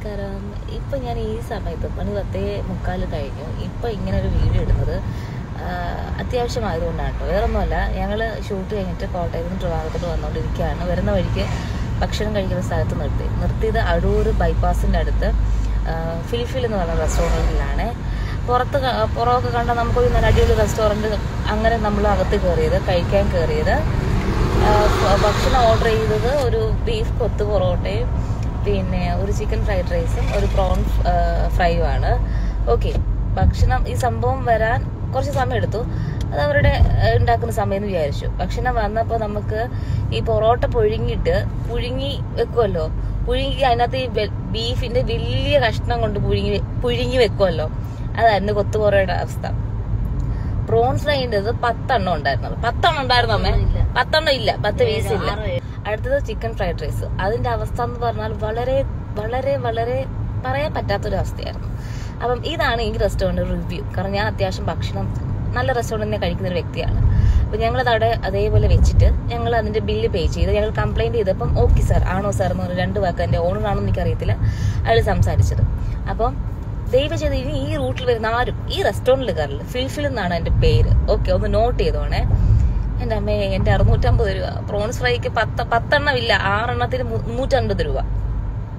നമസ്കാരം ഇപ്പൊ ഞാൻ ഈ സമയത്ത് പണി പത്തേ മുക്കാല് കഴിഞ്ഞു ഇപ്പൊ ഇങ്ങനെ ഒരു വീഡിയോ ഇടുന്നത് ആ, അത്യാവശ്യമായതുകൊണ്ടാണ് കേട്ടോ വേറൊന്നുമല്ല ഞങ്ങൾ ഷൂട്ട് കഴിഞ്ഞിട്ട് കോട്ടയത്ത് നിന്ന് ട്രിവാങ്കത്തോട്ട് വന്നുകൊണ്ടിരിക്കുകയാണ് വരുന്ന വഴിക്ക് ഭക്ഷണം കഴിക്കുന്ന സ്ഥലത്ത് നിർത്തി നിർത്തിയത് അടൂർ ബൈപ്പാസിൻ്റെ അടുത്ത് ആ, ഫിൽഫിൽ എന്ന് പറഞ്ഞ റെസ്റ്റോറൻറ്റിലാണ് പുറത്ത് ക- പുറമൊക്കെ കണ്ടാൽ നമുക്കൊരു നല്ല അടിപൊളി റെസ്റ്റോറൻറ്റ് അങ്ങനെ നമ്മൾ അകത്ത് കയറിയത് കഴിക്കാൻ കയറിയത് ആ, ഭ- ഭക്ഷണം ഓർഡർ ചെയ്തത് ഒരു ബീഫ് കൊത്ത് പൊറോട്ടയും പിന്നെ ഒരു ചിക്കൻ ഫ്രൈഡ് റൈസും ഒരു പ്രോൺ ഫ്രൈയും ആണ് ഓക്കെ ഭക്ഷണം ഈ സംഭവം വരാൻ കുറച്ച് സമയം എടുത്തു അത് അവരുടെ ആ, ഉണ്ടാക്കുന്ന സമയം എന്ന് വിചാരിച്ചു ഭക്ഷണം വന്നപ്പോൾ നമുക്ക് ഈ പൊറോട്ട പുഴുങ്ങിയിട്ട് പുഴുങ്ങി വെക്കുമല്ലോ പുഴുങ്ങി അതിനകത്ത് ഈ വെ- ബീഫിന്റെ വലിയ കഷ്ണം കൊണ്ട് പുഴുങ്ങി വെ- പുഴുങ്ങി വെക്കുമല്ലോ അതായിരുന്നു കൊത്തു പൊറോട്ടയുടെ അവസ്ഥ പ്രോൺ ഫ്രൈൻ്റെത് പത്തെണ്ണം ഉണ്ടായിരുന്നുള്ളൂ പത്തെണ്ണം ഉണ്ടായിരുന്നു അമ്മേ ഇല്ല. പത്തെണ്ണം ഇല്ല പത്ത് പീസ് ഇല്ല ആറ് ഏഴ്. അടുത്തത് ചിക്കൻ ഫ്രൈഡ് റൈസ് അതിന്റെ അവസ്ഥ എന്ന് പറഞ്ഞാൽ വളരെ വളരെ വളരെ പറയാൻ പറ്റാത്തൊരു അവസ്ഥയായിരുന്നു അപ്പം ഇതാണ് ഈ റെസ്റ്റോറൻറ്റ് റിവ്യൂ കാരണം ഞാൻ അത്യാവശ്യം ഭക്ഷണം നല്ല റെസ്റ്റോറൻറ്റിൽ കഴിക്കുന്ന ഒരു വ്യക്തിയാണ് അപ്പം ഞങ്ങളത് അവിടെ അതേപോലെ വെച്ചിട്ട് ഞങ്ങൾ അതിന്റെ ബില്ല് പേ ചെയ്ത് ഞങ്ങൾ കംപ്ലൈന്റ് ചെയ്തപ്പം ഓക്കെ സാർ ആണോ സാർ എന്ന് പറഞ്ഞ് രണ്ട് വാക്ക് എൻ്റെ ഓണറാണെന്ന് എനിക്കറിയത്തില്ല അയാൾ സംസാരിച്ചത് അപ്പം ദയവ് ചെയ്ത് ഇനി ഈ റൂട്ടിൽ വരുന്ന ആരും ഈ റെസ്റ്റോറൻറ്റിൽ കയറില്ല ഫിൽഫിൽ എന്നാണ് എൻ്റെ പേര് ഓക്കെ ഒന്ന് നോട്ട് ചെയ്തോണേ എൻ്റെ അമ്മേ എൻ്റെ അറുന്നൂറ്റമ്പത് രൂപ പ്രോൺസ് ഫ്രൈക്ക് പത്ത് പത്തെണ്ണം ഇല്ല ആറെണ്ണത്തിന് മുന്നൂറ്റൻപത് രൂപ